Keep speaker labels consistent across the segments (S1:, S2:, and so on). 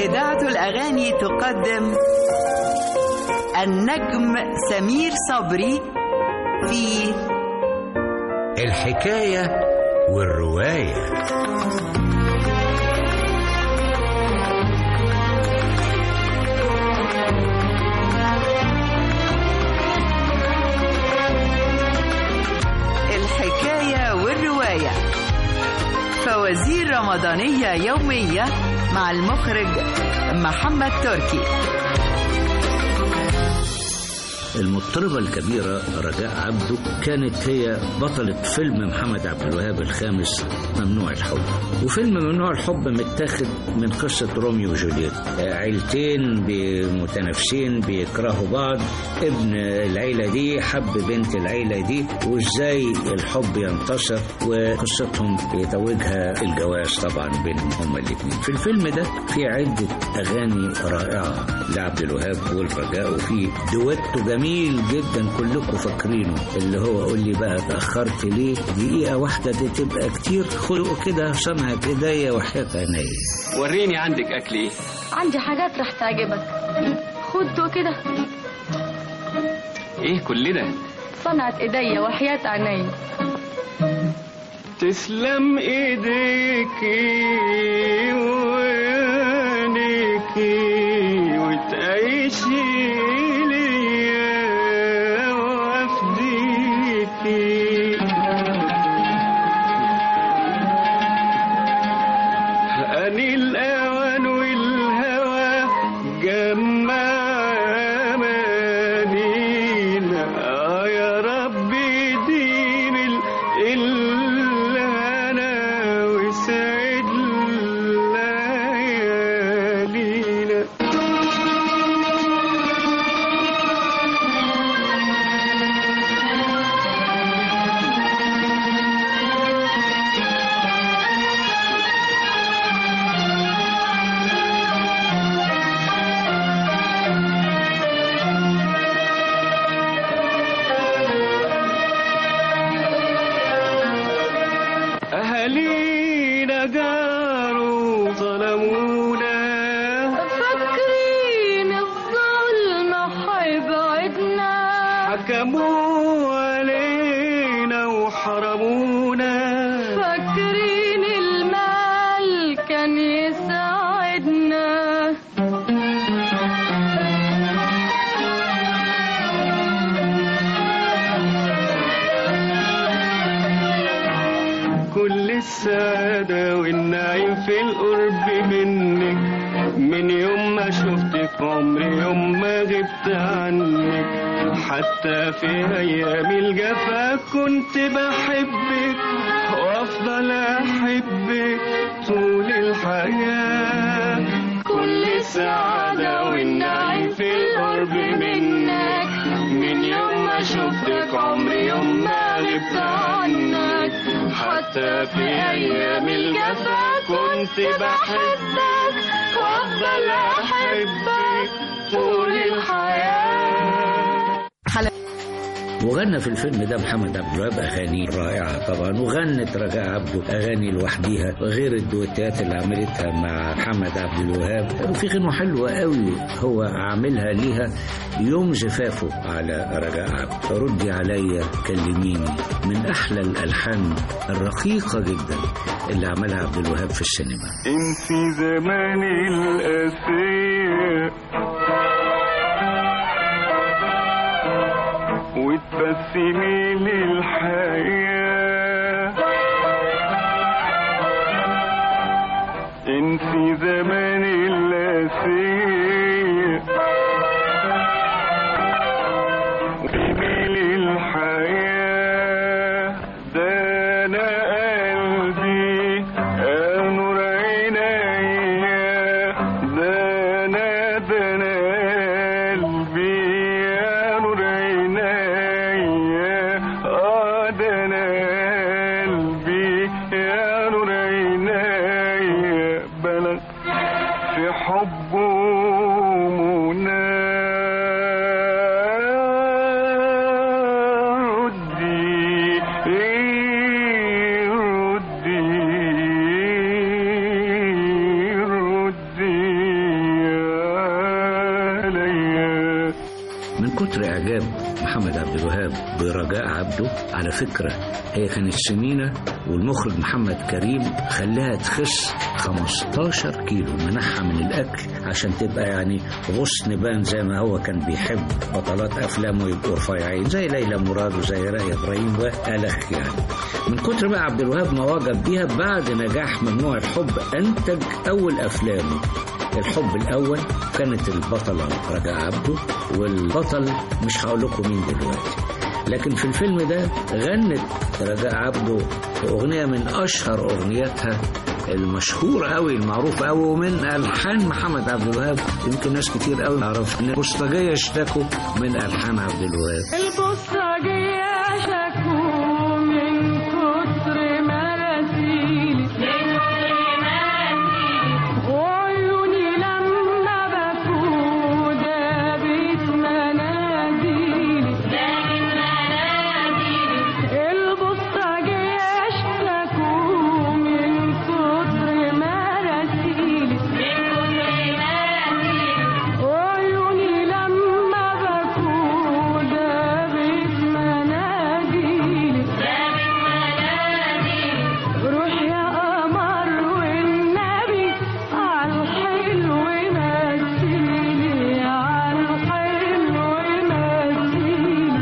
S1: إذاعة الأغاني تقدم النجم سمير صبري في
S2: الحكاية والرواية
S1: الحكاية والرواية فوازير رمضانية يومية مع المخرج محمد تركي
S3: المطربة الكبيرة رجاء عبده كانت هي بطلة فيلم محمد عبد الوهاب الخامس ممنوع الحب وفيلم ممنوع الحب متاخد من قصة روميو وجولييت عيلتين متنافسين بيكرهوا بعض ابن العيلة دي حب بنت العيلة دي وازاي الحب ينتصر وقصتهم يتوجها الجواز طبعا بينهم هما الاثنين في الفيلم ده في عدة أغاني رائعة لعبد الوهاب والرجاء وفي دويتو جميل جدا كلكم فاكرينه اللي هو قول لي بقى اتأخرت ليه دقيقة واحدة دي تبقى كتير خلقوا كده صنعة ايديا وحياة عينيا
S4: وريني عندك اكل ايه
S5: عندي حاجات رح تعجبك خد دوق كده
S4: ايه كل ده
S5: صنعت ايديا وحياة عينيا
S4: تسلم ايديكي وعينيكي وتعيشي ليا وافديكي أني الأوان والهوى جمع أمانينا آه يا ربي ديم ال- الهنا وسعد ليالينا أهالينا جاروا ظلمونا
S5: فاكرين الظلم حيبعدنا
S4: حكموا علينا وحرمونا
S5: فاكرين المال كان يساعدنا
S4: كل السعادة والنعيم في القرب منك من يوم ما شفتك عمري يوم ما غبت عنك حتى في أيام الجفا كنت بحبك وأفضل أحبك طول الحياة كل السعادة والنعيم في القرب منك من يوم ما شفتك عمري يوم ما غبت عنك حتى في أيام الجفا كنت بحبك وأفضل أحبك طول الحياة
S3: وغنى في الفيلم ده محمد عبد الوهاب اغاني رائعه طبعا وغنت رجاء عبده اغاني لوحديها غير الدويتات اللي عملتها مع محمد عبد الوهاب وفي غنوه حلوه قوي هو عاملها ليها يوم زفافه على رجاء عبده ردي عليا كلميني من احلى الالحان الرقيقه جدا اللي عملها عبد الوهاب في السينما
S4: انت زمان القاسية وتبسمي للحياة انت زمان القاسية وتبسمي للحياة ده انا قلبي نور عينيا ده انا ده انا قلبي يا نور عينيا اه ده انا قلبي يا نور عينيا بلغ في حبه منى رد
S3: كتر إعجاب محمد عبد الوهاب برجاء عبده على فكرة هي كانت سمينة والمخرج محمد كريم خلاها تخس 15 كيلو منعها من الأكل عشان تبقى يعني غصن بان زي ما هو كان بيحب بطلات أفلامه يبقوا رفيعين زي ليلى مراد وزي رأي إبراهيم وألخ يعني من كتر بقى عبد الوهاب ما وجب بيها بعد نجاح ممنوع الحب أنتج أول أفلامه الحب الأول كانت البطلة رجاء عبده والبطل مش هقول لكم مين دلوقتي لكن في الفيلم ده غنت رجاء عبده أغنية من أشهر أغنياتها المشهورة قوي المعروفة قوي ومن ألحان محمد عبد الوهاب يمكن ناس كتير قوي تعرف إن البوسطجية اشتكوا من ألحان عبد الوهاب
S5: البوسطجية شكوا من كتر مراسيلي وعيوني لما بكوا دابت مناديلي البوسطجية اشتكوا من كتر مراسيلي وعيوني لما بكوا دابت مناديلي روح يا قمر والنبي عالحلو مثيلي عالحلو مثيلي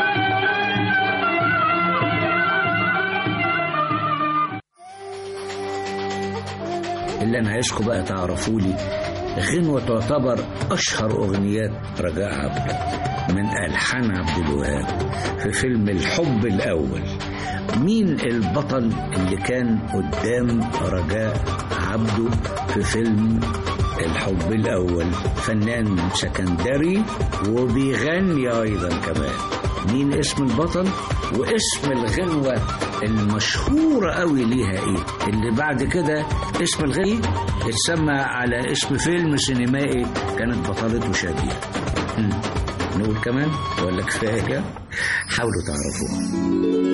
S3: اللي انا عايزكم بقى تعرفوا لي غنوة تعتبر اشهر اغنيات رجاء عبده من الحان عبد الوهاب في فيلم الحب الاول مين البطل اللي كان قدام رجاء عبده في فيلم الحب الاول فنان سكندري وبيغني ايضا كمان مين اسم البطل واسم الغنوة المشهورة قوي ليها ايه اللي بعد كده اسم الغني اتسمى على اسم فيلم سينمائي كانت بطلته شادية مم. نقول كمان ولا كفاية حاولوا تعرفوها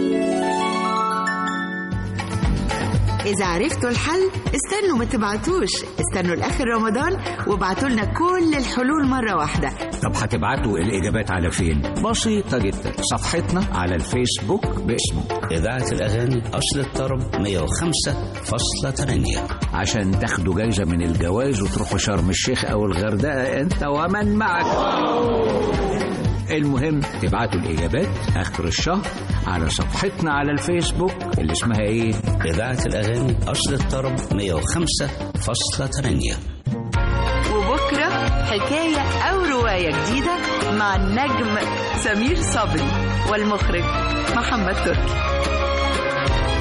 S1: إذا عرفتوا الحل استنوا ما تبعتوش استنوا لآخر رمضان وابعتوا لنا كل الحلول مرة واحدة
S3: طب هتبعتوا الإجابات على فين؟ بسيطة جدا صفحتنا على الفيسبوك باسمه
S2: إذاعة الأغاني أصل الطرب 105.8
S3: عشان تاخدوا جايزة من الجواز وتروحوا شرم الشيخ أو الغردقة أنت ومن معك المهم تبعتوا الإجابات آخر الشهر على صفحتنا على الفيسبوك اللي اسمها إيه؟
S2: إذاعة الأغاني أصل الطرب 105.8
S1: وبكرة حكاية أو رواية جديدة مع النجم سمير صبري والمخرج محمد تركي